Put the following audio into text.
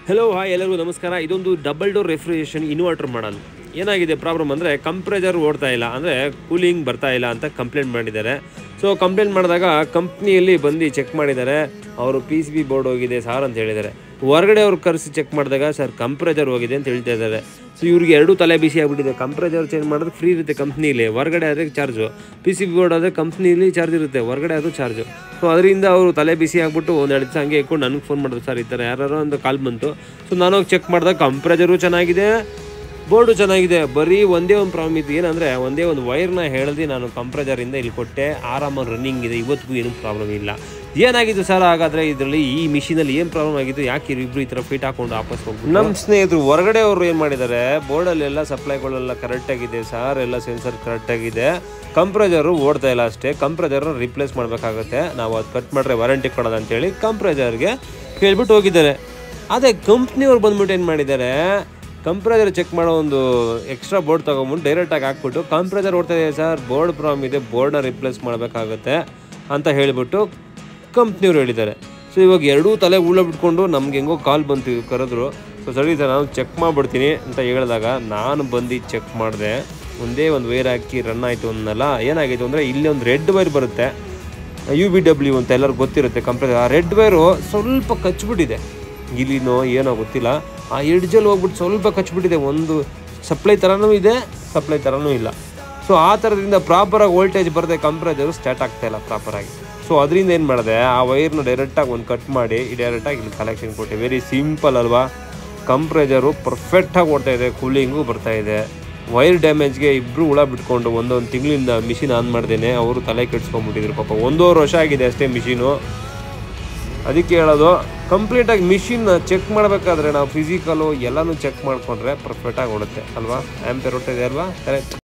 hello hi ಎಲ್ಲರಿಗೂ ನಮಸ್ಕಾರ ಇದೊಂದು double door refrigeration inverter model ಏನಾಗಿದೆ ಪ್ರಾಬ್ಲಮ್ ಅಂದರೆ ಕಂಪ್ರೆಸರ್ ಓಡ್ತಾ ಇಲ್ಲ ಅಂದರೆ ಕೂಲಿಂಗ್ ಬರ್ತಾ ಇಲ್ಲ ಅಂತ ಕಂಪ್ಲೇಂಟ್ ಮಾಡಿದ್ದಾರೆ ಸೊ ಕಂಪ್ಲೇಂಟ್ ಮಾಡಿದಾಗ ಕಂಪ್ನಿಯಲ್ಲಿ ಬಂದು ಚೆಕ್ ಮಾಡಿದ್ದಾರೆ ಅವರು ಪಿ ಸಿ ಬಿ ಬೋರ್ಡ್ ಹೋಗಿದೆ ಸಾರ್ ಅಂತ ಹೇಳಿದ್ದಾರೆ ಹೊರಗಡೆ ಅವ್ರು ಕರೆಸಿ ಚೆಕ್ ಮಾಡಿದಾಗ ಸರ್ ಕಂಪ್ರೆಸರ್ ಹೋಗಿದೆ ಅಂತ ಹೇಳ್ತಾ ಇದ್ದಾರೆ ಸೊ ಇವ್ರಿಗೆ ಎರಡು ತಲೆ ಬಿಸಿ ಆಗಿಬಿಟ್ಟಿದೆ ಕಂಪ್ರೆಸರ್ ಚೇಂಜ್ ಮಾಡೋದು ಫ್ರೀ ಇರುತ್ತೆ ಕಂಪ್ನಿಲಿ ಹೊರಗಡೆ ಆದರೆ charge P C B board ಆದರೆ ಕಂಪ್ನಿಲಿ ಚಾರ್ಜ್ ಇರುತ್ತೆ ಹೊರಗಡೆ ಆದರೂ ಚಾರ್ಜು ಸೊ ಅದರಿಂದ ಅವರು ತಲೆ ಬಿಸಿ ಆಗ್ಬಿಟ್ಟು ಒಂದು ಎರಡು ದಿವಸ ಹಂಗೆ ಇಟ್ಕೊಂಡು ನನಗೆ ಫೋನ್ ಮಾಡಿದ್ರು ಸರ್ ಈ ಥರ ಯಾರು ಒಂದು ಕಾಲ್ ಬಂತು ಸೊ ನಾನು ಹೋಗಿ ಚೆಕ್ ಮಾಡಿದಾಗ ಕಂಪ್ರೆಸರು ಚೆನ್ನಾಗಿದೆ ಬೋರ್ಡು ಚೆನ್ನಾಗಿದೆ ಬರೀ ಒಂದೇ ಒಂದು ಪ್ರಾಬ್ಲಮ್ ಇತ್ತು ಏನಂದರೆ ಒಂದೇ ಒಂದು ವೈರ್ನ ಹೇಳ್ದು ನಾನು ಕಂಪ್ರೆಸರಿಂದ ಇಲ್ಲಿ ಕೊಟ್ಟೆ ಆರಾಮಾಗಿ ರನ್ನಿಂಗ್ ಇದೆ ಇವತ್ತಿಗೂ ಏನೂ ಪ್ರಾಬ್ಲಮ್ ಇಲ್ಲ ಏನಾಗಿತ್ತು ಸರ್ ಹಾಗಾದರೆ ಇದರಲ್ಲಿ ಈ ಮಿಷಿನಲ್ಲಿ ಏನು ಪ್ರಾಬ್ಲಮ್ ಆಗಿತ್ತು ಯಾಕೆ ಇಬ್ರು ಈ ಥರ ಫಿಟ್ ಹಾಕೊಂಡು ವಾಪಸ್ ಹೋಗ್ಬಿಟ್ಟು ನಮ್ಮ ಸ್ನೇಹಿತರು ಹೊರಗಡೆ ಅವರು ಏನು ಮಾಡಿದ್ದಾರೆ ಬೋರ್ಡಲ್ಲೆಲ್ಲ ಸಪ್ಲೈಗಳೆಲ್ಲ ಕರೆಕ್ಟಾಗಿದೆ ಸರ್ ಎಲ್ಲ ಸೆನ್ಸರ್ ಕರೆಕ್ಟಾಗಿದೆ ಕಂಪ್ರೆಸರು ಓಡ್ತಾ ಇಲ್ಲ ಅಷ್ಟೇ ಕಂಪ್ರೆಸರ್ನ ರಿಪ್ಲೇಸ್ ಮಾಡಬೇಕಾಗುತ್ತೆ ನಾವು ಅದು ಕಟ್ ಮಾಡಿದ್ರೆ ವಾರಂಟಿ ಕೊಡೋದು ಅಂತೇಳಿ ಕಂಪ್ರೆಸರ್ಗೆ ಕೇಳ್ಬಿಟ್ಟು ಹೋಗಿದ್ದಾರೆ ಅದೇ ಕಂಪ್ನಿಯವ್ರು ಬಂದ್ಬಿಟ್ಟು ಏನು ಮಾಡಿದ್ದಾರೆ ಕಂಪ್ರೆಸರ್ ಚೆಕ್ ಮಾಡೋ ಒಂದು ಎಕ್ಸ್ಟ್ರಾ ಬೋರ್ಡ್ ತೊಗೊಂಬಿಟ್ಟು ಡೈರೆಕ್ಟಾಗಿ ಹಾಕ್ಬಿಟ್ಟು ಕಂಪ್ರೆಸರ್ ಓಡ್ತಾ ಇದೆ ಸರ್ ಬೋರ್ಡ್ ಪ್ರಾಬ್ಲಮ್ ಇದೆ ಬೋರ್ಡ್ನ ರಿಪ್ಲೇಸ್ ಮಾಡಬೇಕಾಗುತ್ತೆ ಅಂತ ಹೇಳಿಬಿಟ್ಟು ಕಂಪ್ನಿಯವ್ರು ಹೇಳಿದ್ದಾರೆ ಸೊ ಇವಾಗ ಎರಡೂ ತಲೆ ಉಳ್ಳ ಬಿಟ್ಕೊಂಡು ನಮ್ಗೆ ಹೆಂಗೋ ಕಾಲ್ ಬಂತು ಇವ್ರು ಕರೆದ್ರು ಸೊ ಸರಿ ಸರ್ ನಾನು ಚೆಕ್ ಮಾಡಿಬಿಡ್ತೀನಿ ಅಂತ ಹೇಳಿದಾಗ ನಾನು ಬಂದು ಚೆಕ್ ಮಾಡಿದೆ ಒಂದೇ ಒಂದು ವೈರ್ ಹಾಕಿ ರನ್ ಆಯಿತು ಅನ್ನಲ್ಲ ಏನಾಗಿತ್ತು ಅಂದರೆ ಇಲ್ಲಿ ಒಂದು ರೆಡ್ ವೈರ್ ಬರುತ್ತೆ ಯು ಬಿ ಡಬ್ಲ್ಯೂ ಅಂತ ಎಲ್ಲರಿಗೂ ಗೊತ್ತಿರುತ್ತೆ ಕಂಪ್ರೆಸರ್ ಆ ರೆಡ್ ವೈರು ಸ್ವಲ್ಪ ಕಚ್ಬಿಟ್ಟಿದೆ ಇಲ್ಲಿನೋ ಏನೋ ಗೊತ್ತಿಲ್ಲ ಆ ಎಡ್ಜಲ್ಲಿ ಹೋಗ್ಬಿಟ್ಟು ಸ್ವಲ್ಪ ಕಚ್ಬಿಟ್ಟಿದೆ ಒಂದು ಸಪ್ಲೈ ಥರನೂ ಇದೆ ಸಪ್ಲೈ ಥರನೂ ಇಲ್ಲ ಸೊ ಆ ಥರದಿಂದ ಪ್ರಾಪರಾಗಿ ವೋಲ್ಟೇಜ್ ಬರದೆ ಕಂಪ್ರೆಸರು ಸ್ಟಾರ್ಟ್ ಆಗ್ತಾ ಇಲ್ಲ ಪ್ರಾಪರಾಗಿ ಸೊ ಅದರಿಂದ ಏನು ಮಾಡಿದೆ ಆ ವೈರ್ನ ಡೈರೆಕ್ಟಾಗಿ ಒಂದು ಕಟ್ ಮಾಡಿ ಡೈರೆಕ್ಟಾಗಿ ಇಲ್ಲಿ ಕಲೆಕ್ಷನ್ ಕೊಟ್ಟೆ ವೆರಿ ಸಿಂಪಲ್ ಅಲ್ವಾ ಕಂಪ್ರೆಸರು ಪರ್ಫೆಕ್ಟಾಗಿ ಓಡ್ತಾ ಇದೆ ಕೂಲಿಂಗು ಬರ್ತಾ ಇದೆ ವೈರ್ ಡ್ಯಾಮೇಜ್ಗೆ ಇಬ್ಬರು ಹುಳ ಬಿಟ್ಕೊಂಡು ಒಂದೊಂದು ತಿಂಗಳಿಂದ ಮಿಷಿನ್ ಆನ್ ಮಾಡ್ದೇನೆ ಅವರು ತಲೆ ಕೆಡ್ಸ್ಕೊಂಡ್ಬಿಟ್ಟಿದ್ರು ಪಾಪ ಒಂದೂವರೆ ವರ್ಷ ಆಗಿದೆ ಅಷ್ಟೇ ಮಿಷಿನು ಅದಕ್ಕೆ ಹೇಳೋದು ಕಂಪ್ಲೀಟಾಗಿ ಮಿಷಿನ್ ಚೆಕ್ ಮಾಡಬೇಕಾದ್ರೆ ನಾವು ಫಿಸಿಕಲು ಎಲ್ಲನೂ ಚೆಕ್ ಮಾಡಿಕೊಂಡ್ರೆ ಪರ್ಫೆಕ್ಟಾಗಿ ಓಡುತ್ತೆ ಅಲ್ವಾ ಆ್ಯಂಪೇರ್ ಹೊಟ್ಟಿದೆ ಅಲ್ವಾ ಕರೆಕ್ಟ್